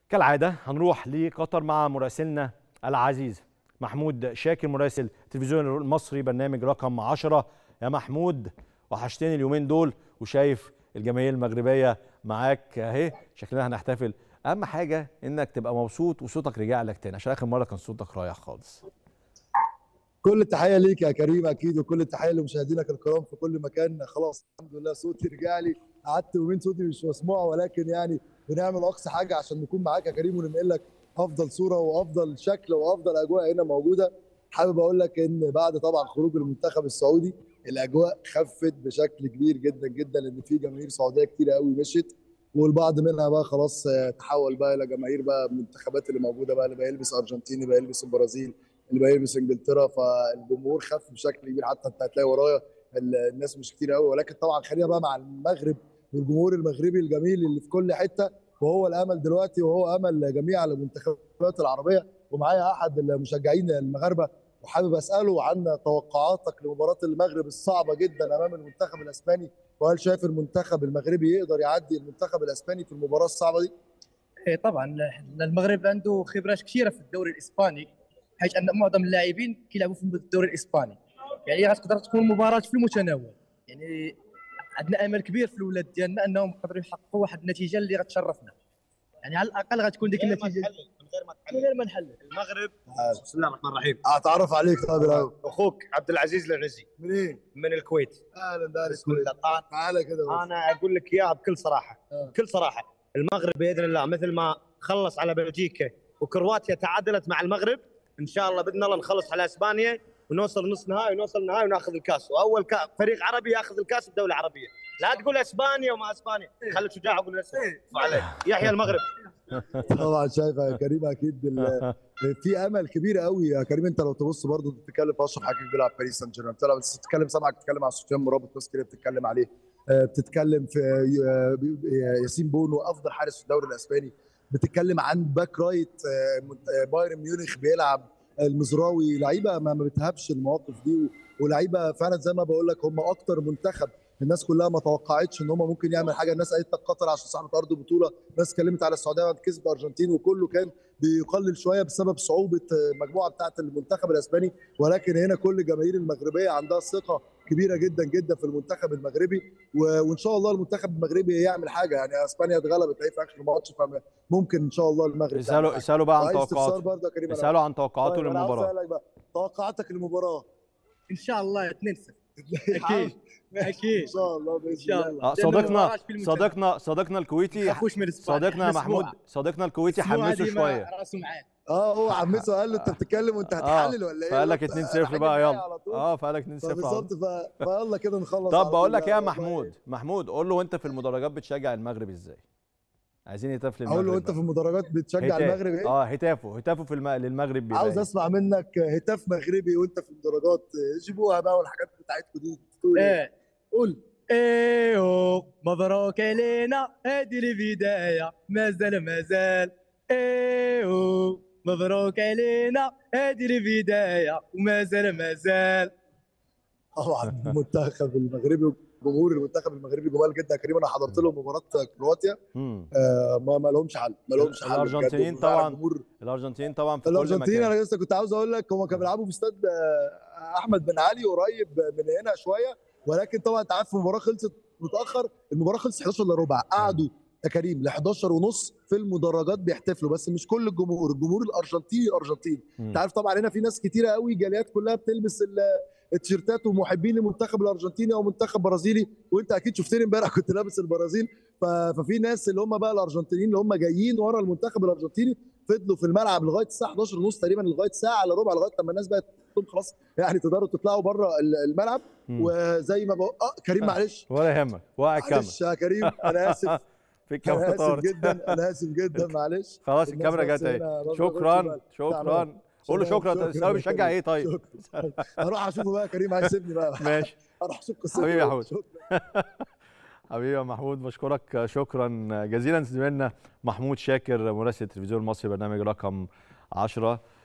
كالعادة هنروح لقطر مع مراسلنا العزيز محمود شاكر مراسل التلفزيون المصري برنامج رقم 10 يا محمود وحشتني اليومين دول وشايف الجماهير المغربية معاك اهي شكلنا هنحتفل أهم حاجة إنك تبقى مبسوط وصوتك رجع لك تاني عشان آخر مرة كان صوتك رايح خالص كل التحيه ليك يا كريم اكيد وكل التحيه لمشاهدينك الكرام في كل مكان خلاص الحمد لله صوتي رجع لي قعدت يومين صوتي مش مسموع ولكن يعني بنعمل اقصى حاجه عشان نكون معاك يا كريم وننقل لك افضل صوره وافضل شكل وافضل اجواء هنا موجوده حابب اقول لك ان بعد طبعا خروج المنتخب السعودي الاجواء خفت بشكل كبير جدا جدا لان في جماهير سعوديه كتير قوي مشيت والبعض منها بقى خلاص تحول بقى الى جماهير بقى المنتخبات اللي موجوده بقى اللي بقى يلبس ارجنتيني بقى يلبس البرازيل اللي بقى يلبس انجلترا فالجمهور خف بشكل كبير حتى انت هتلاقي ورايا الناس مش كتير قوي ولكن طبعا خلينا بقى مع المغرب والجمهور المغربي الجميل اللي في كل حته وهو الامل دلوقتي وهو امل جميع المنتخبات العربيه ومعايا احد المشجعين المغاربه وحابب اساله عن توقعاتك لمباراه المغرب الصعبه جدا امام المنتخب الاسباني وهل شايف المنتخب المغربي يقدر يعدي المنتخب الاسباني في المباراه الصعبه دي؟ إيه طبعا المغرب عنده خبرات كثيره في الدوري الاسباني حيث ان معظم اللاعبين كيلعبوا في الدوري الاسباني يعني غتقدر تكون مباراه في المتناول يعني عندنا امل كبير في الاولاد ديالنا انهم يقدروا يحققوا واحد النتيجه اللي غتشرفنا يعني على الاقل غتكون ديك النتيجه من غير ما من غير ما نحلل المغرب بسم الله الرحمن الرحيم اتعرف عليك طيب الاول اخوك عبد العزيز العزي منين؟ من الكويت اهلا ده بسم الله طبعا تعالى كده بس. انا اقول لك اياها بكل صراحه آه. بكل صراحه المغرب باذن الله مثل ما خلص على بلجيكا وكرواتيا تعادلت مع المغرب ان شاء الله باذن الله نخلص على اسبانيا ونوصل نص نهائي ونوصل نهائي وناخذ الكاس واول كا فريق عربي ياخذ الكاس بدوله عربيه لا تقول اسبانيا وما اسبانيا خليك شجاع وقول الاسم عليك يحيى المغرب طبعا شايف يا كريم اكيد ال- في امل كبير قوي يا كريم انت لو تبص برضه بتتكلم في اشرف حكيمي بيلعب باريس سان جيرمان بتلعب بس بتتكلم سامعك بتتكلم على سفيان مرابط ناس كتير بتتكلم عليه آه، بتتكلم في آه، ياسين بونو افضل حارس في الدوري الاسباني بتتكلم عن باك رايت آه، منت- آه، بايرن ميونخ بيلعب المزراوي لعيبه ما ما بتهبش المواقف دي و- ولعيبه فعلا زي ما بقول لك هم اكتر منتخب الناس كلها ما توقعتش ان هم ممكن يعمل حاجه الناس قالت لك قطر عشان صاحبه ارض بطوله ناس اتكلمت على السعوديه بعد كسب الارجنتين وكله كان بيقلل شويه بسبب صعوبه المجموعه بتاعه المنتخب الاسباني ولكن هنا كل الجماهير المغربيه عندها ثقه كبيره جدا جدا في المنتخب المغربي و- وان شاء الله المنتخب المغربي يعمل حاجه يعني اسبانيا اتغلبت اهي في اخر الماتش فممكن ان شاء الله المغرب تعمل اسألوا حاجة. اسألوا بقى عن وعايز استفسار توقعاته برضه يا كريم أنا- اسألوا عن توقعاته طيب، أنا عاوز للمباراة أسألك بقى توقعاتك للمباراه ان شاء الله 2-0 اكيد اكيد ان شاء الله باذن ان شاء الله الله آه، لأنه صديقنا مباراة في المنتخب. صديقنا صديقنا الكويتي نخافوش من إسبانيا. صديقنا إحنا محمود أسبوع. صديقنا الكويتي أسبوع حمسه ديما شويه راسه معاه اه هو عمسه قال له انت بتتكلم وانت هتحلل ولا ايه؟ فقال لك أنت 2-0 حاجة بقى معايا يلا على طول. اه فقال لك 2-0 على طول. فبالظبط ف- فيلا كده نخلص طب على بقول طول. لك ايه يا والله محمود محمود قول له انت في المدرجات بتشجع المغرب ازاي عايزين هتاف للمغرب اقول له انت بقى. في المدرجات بتشجع هتاف. المغرب ايه؟ اه هتافه هتافه في الم... للمغرب بيبقى عاوز إيه؟ اسمع منك هتاف مغربي وانت في المدرجات جيبوها بقى والحاجات بتاعتكم دي تقول ايه؟ ايه قول ايوه مبروك علينا هذه البداية ما زال ما زال ايوه مبروك علينا هذه البداية وما زال ما زال طبعا المنتخب المغربي وجمهور المنتخب المغربي جمال جدا يا كريم انا حضرت لهم مباراه كرواتيا مم. آه ما ما لهمش حل ما لهمش حل بجد. الأرجنتينيين وفعلا طبعاً جمهور الارجنتين طبعا في كل الارجنتين مكان انا لسه كنت عاوز اقول لك هم كانوا بيلعبوا في استاد آه، احمد بن علي قريب من هنا شويه ولكن طبعا انت عارف المباراه خلصت متاخر المباراه خلصت 11 الا ربع قعدوا يا كريم ل 11 ونص في المدرجات بيحتفلوا بس مش كل الجمهور الجمهور الارجنتيني الارجنتيني مم. انت عارف طبعا هنا في ناس كتيره قوي جاليات كلها بتلبس ال- التيشيرتات ومحبين للمنتخب الارجنتيني او منتخب برازيلي وانت اكيد شفتني امبارح كنت لابس البرازيل ف- ففي ناس اللي هم بقى الارجنتينيين اللي هم جايين ورا المنتخب الارجنتيني فضلوا في الملعب لغايه الساعه 11 ونص تقريبا لغايه ساعه الا ربع لغايه لما الناس بقت تقول خلاص يعني تقدروا تطلعوا بره الملعب مم. وزي ما بقول اه كريم معلش ولا يهمك وقع الكاميرا معلش يا كريم انا اسف في انا الكاميرا اسف طارت جدا انا اسف جدا معلش خلاص الناس الكاميرا بس جت اهي هنا برضه شكرا خدوا شكرا قول له شكرا شكراً تسأله بيشجع كريم. ايه طيب شكراً. هروح اشوفه بقى يا كريم هيسيبني بقى ماشي هروح اشوف قصته حبيبي يا حود. شكراً. حبيبي يا محمود بشكرك شكرا جزيلا زميلنا محمود شاكر مراسل التلفزيون المصري برنامج رقم 10